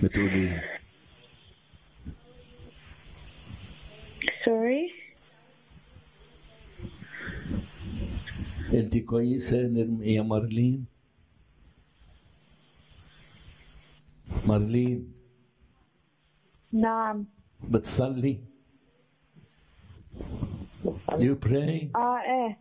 بتقولي ايه؟ Sorry. انت كويسه يا نرم- يا مارلين مارلين نعم. بتصلي you pray اه ايه.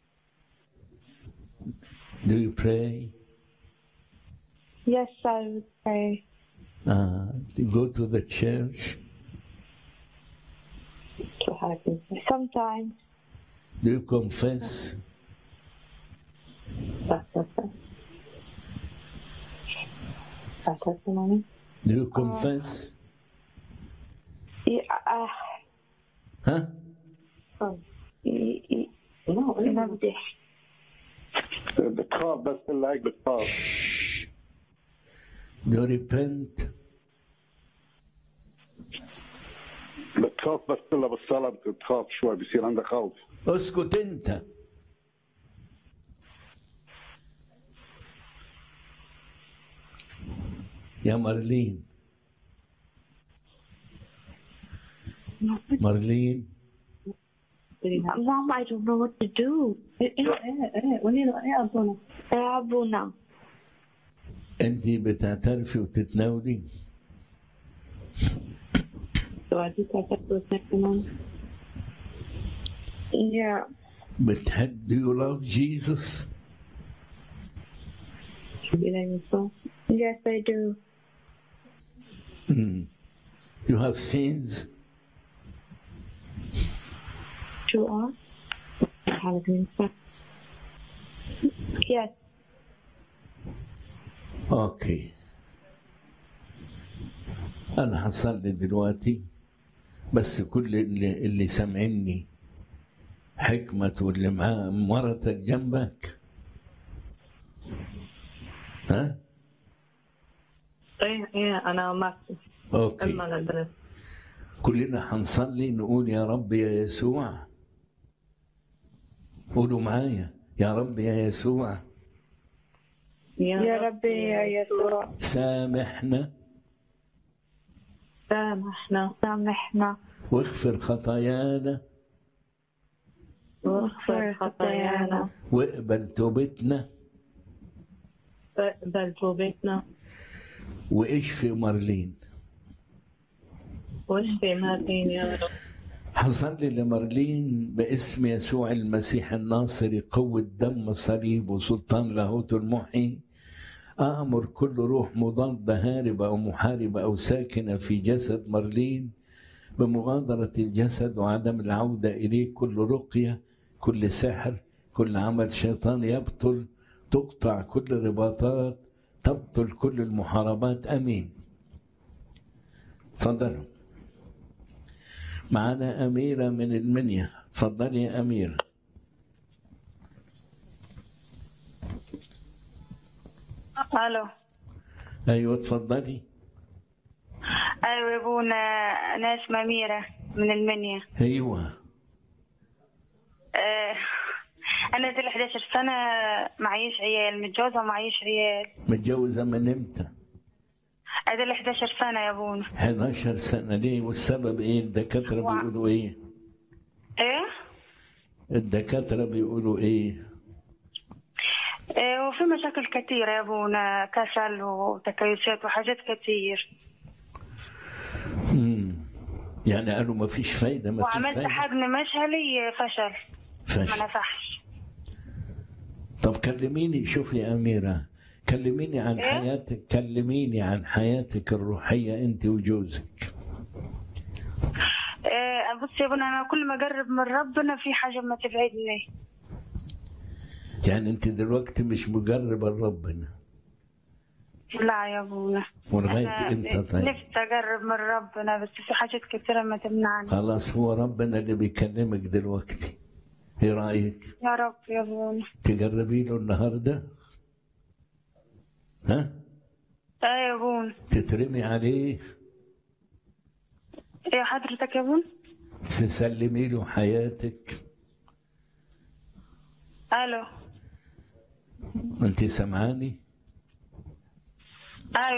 do you pray Yes, I would pray. uh, to go to the church Sometimes. do you confess do you confess Yeah, uh, ها y- y- نبدأ. بتخاف بس اللي هيك بتخاف do you repent بتخاف بس الا بالصلاه بتخاف شوي بصير عندها خوف اسكت انت يا مارلين مارلين Mom, I don't know what to do. يا أبونا. انت بتعترفي وتتناولي Yeah. بتحب do you love Jesus Yes, I do. Hmm. you have sins To us? Yes. اوكي انا هصلي دلوقتي بس كل اللي, اللي سامعني حكمة واللي معاه مرتك جنبك ها ايه ايه انا معك اوكي المغرب كلنا هنصلي نقول يا رب يا يسوع قولوا معايا يا رب يا يسوع يا ربي يا يسوع سامحنا سامحنا سامحنا واغفر خطايانا واغفر خطايانا واقبل توبتنا واقبل توبتنا واشفي مارلين واشفي مارتين يا رب حصلي لمارلين باسم يسوع المسيح الناصري قوة دم صليب وسلطان لاهوت المحي أأمر كل روح مضادة هاربة أو محاربة أو ساكنة في جسد مارلين بمغادرة الجسد وعدم العودة إليه كل رقية كل سحر كل عمل شيطان يبطل تقطع كل الرباطات تبطل كل المحاربات أمين تفضلوا معنا أميرة من المنيا تفضلي يا أميرة الو أيوة تفضلي ايوه يا ابونا انا اسمي اميره من المنيا أيوة آه، انا ذي 11 سنه معيش عيال متجوزه ومعيش عيال متجوزة من إمتى؟ ذي 11 سنه يا ابونا 11 سنة ليه والسبب إيه؟ الدكاترة وع- بيقولوا إيه؟ ايه الدكاترة بيقولوا إيه؟ آه، وفي مشاكل كثيره يا ابونا كسل وتكيسات وحاجات كثير مم. يعني قالوا ما فيش فايدة ما فيش وعملت فايدة حقن مشهلي فشل ما فش. نفعش طب كلميني شوفي يا أميرة كلميني عن إيه؟ حياتك كلميني عن حياتك الروحية أنت وجوزك آه، بص يا ابونا انا كل ما اقرب من ربنا في حاجه ما تبعدني يعني أنت دلوقتي مش مجربة لربنا لا يا ابونا ولغاية أنا إمتى طيب؟ نفسي اقرب من ربنا بس في حاجات كثيره ما تمنعني خلاص هو ربنا اللي بيكلمك دلوقتي ايه رايك يا رب يا ابونا تجربي له النهارده ها ايه يا ابونا تترمي عليه ايه حضرتك يا ابونا تسلمي له حياتك الو انت سمعاني ايوه